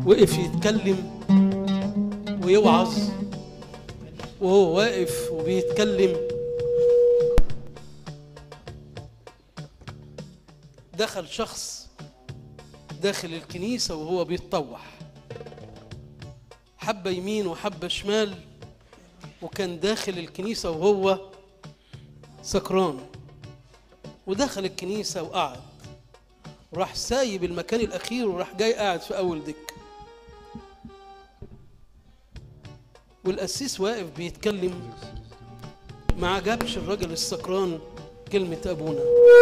وقف يتكلم ويوعظ وهو واقف وبيتكلم دخل شخص داخل الكنيسة وهو بيتطوح حبة يمين وحبة شمال وكان داخل الكنيسة وهو سكران ودخل الكنيسة وقعد وراح سايب المكان الأخير وراح جاي قاعد في أول دك والقسيس واقف بيتكلم ما عجبش الراجل السكران كلمة أبونا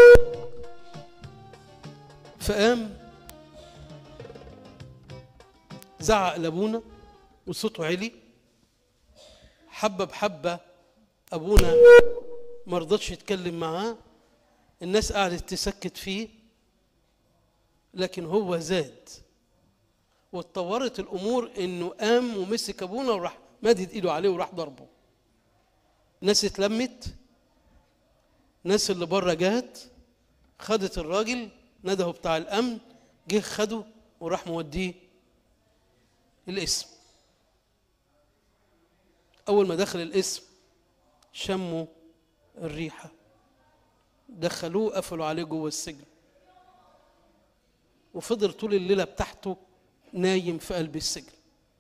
فقام زعق لأبونا وصوته عالي حبة بحبة أبونا ما رضتش يتكلم معاه الناس قعدت تسكت فيه لكن هو زاد واتطورت الامور انه قام ومسك ابونا وراح مدد ايده عليه وراح ضربه ناس اتلمت ناس اللي بره جات خدت الراجل ندهوا بتاع الامن جه خده وراح موديه الاسم اول ما دخل الاسم شموا الريحه دخلوه قفلوا عليه جوه السجن وفضل طول الليله بتاعته نايم في قلب السجن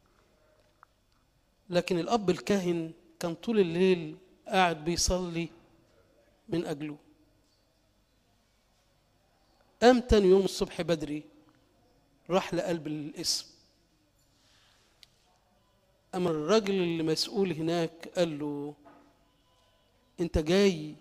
لكن الاب الكاهن كان طول الليل قاعد بيصلي من اجله قام تاني يوم الصبح بدري راح لقلب الاسم اما الراجل اللي مسؤول هناك قال له انت جاي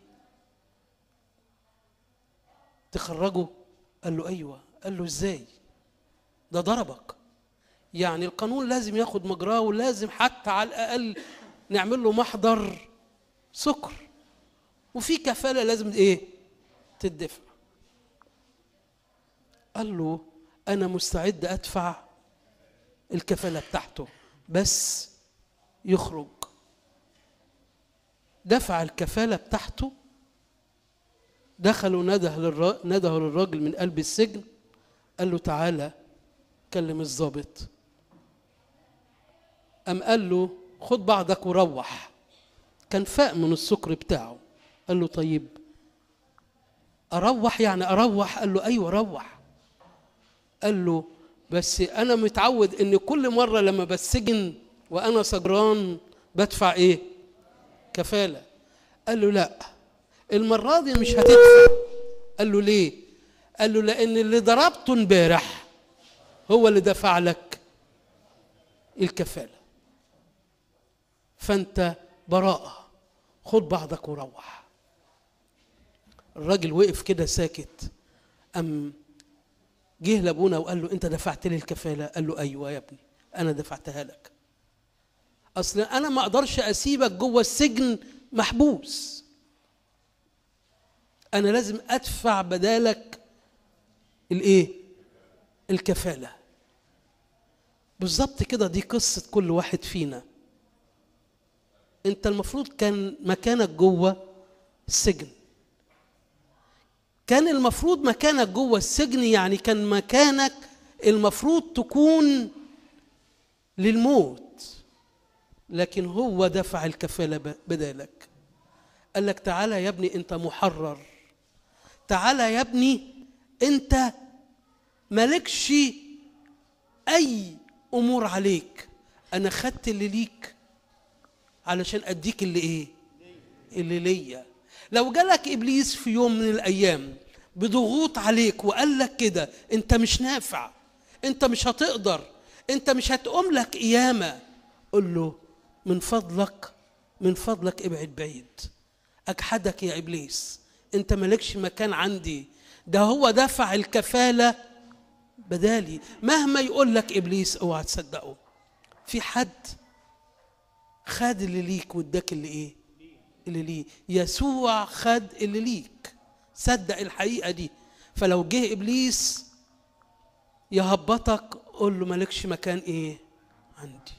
تخرجه قال له ايوه قال له ازاي ده ضربك يعني القانون لازم ياخد مجراه ولازم حتى على الاقل نعمل له محضر سكر وفي كفاله لازم ايه تدفع قال له انا مستعد ادفع الكفاله بتاعته بس يخرج دفع الكفاله بتاعته دخلوا نده للر... نده للراجل من قلب السجن قال له تعالى كلم الضابط قام قال له خد بعضك وروح كان فاق من السكر بتاعه قال له طيب اروح يعني اروح قال له ايوه روح قال له بس انا متعود ان كل مره لما بسجن وانا سجران بدفع ايه كفاله قال له لا المره دي مش هتدفع قال له ليه قال له لان اللي ضربته امبارح هو اللي دفع لك الكفاله فانت براءه خد بعضك وروح الراجل وقف كده ساكت ام جه لابونا وقال له انت دفعت لي الكفاله قال له ايوه يا ابني انا دفعتها لك اصل انا ما اقدرش اسيبك جوه السجن محبوس انا لازم ادفع بدالك الايه الكفاله بالظبط كده دي قصه كل واحد فينا انت المفروض كان مكانك جوه السجن كان المفروض مكانك جوه السجن يعني كان مكانك المفروض تكون للموت لكن هو دفع الكفاله بدالك قال لك تعالى يا ابني انت محرر تعالى يا ابني انت مالكش اي امور عليك انا خدت اللي ليك علشان اديك اللي ايه اللي ليا لو جالك ابليس في يوم من الايام بضغوط عليك وقال لك كده انت مش نافع انت مش هتقدر انت مش هتقوم لك قيامه قل له من فضلك من فضلك ابعد بعيد اجحدك يا ابليس انت مالكش مكان عندي ده هو دفع الكفاله بدالي مهما يقول لك ابليس اوعى تصدقه في حد خد اللي ليك واداك اللي ايه اللي ليه يسوع خد اللي ليك صدق الحقيقه دي فلو جه ابليس يهبطك قول له مالكش مكان ايه عندي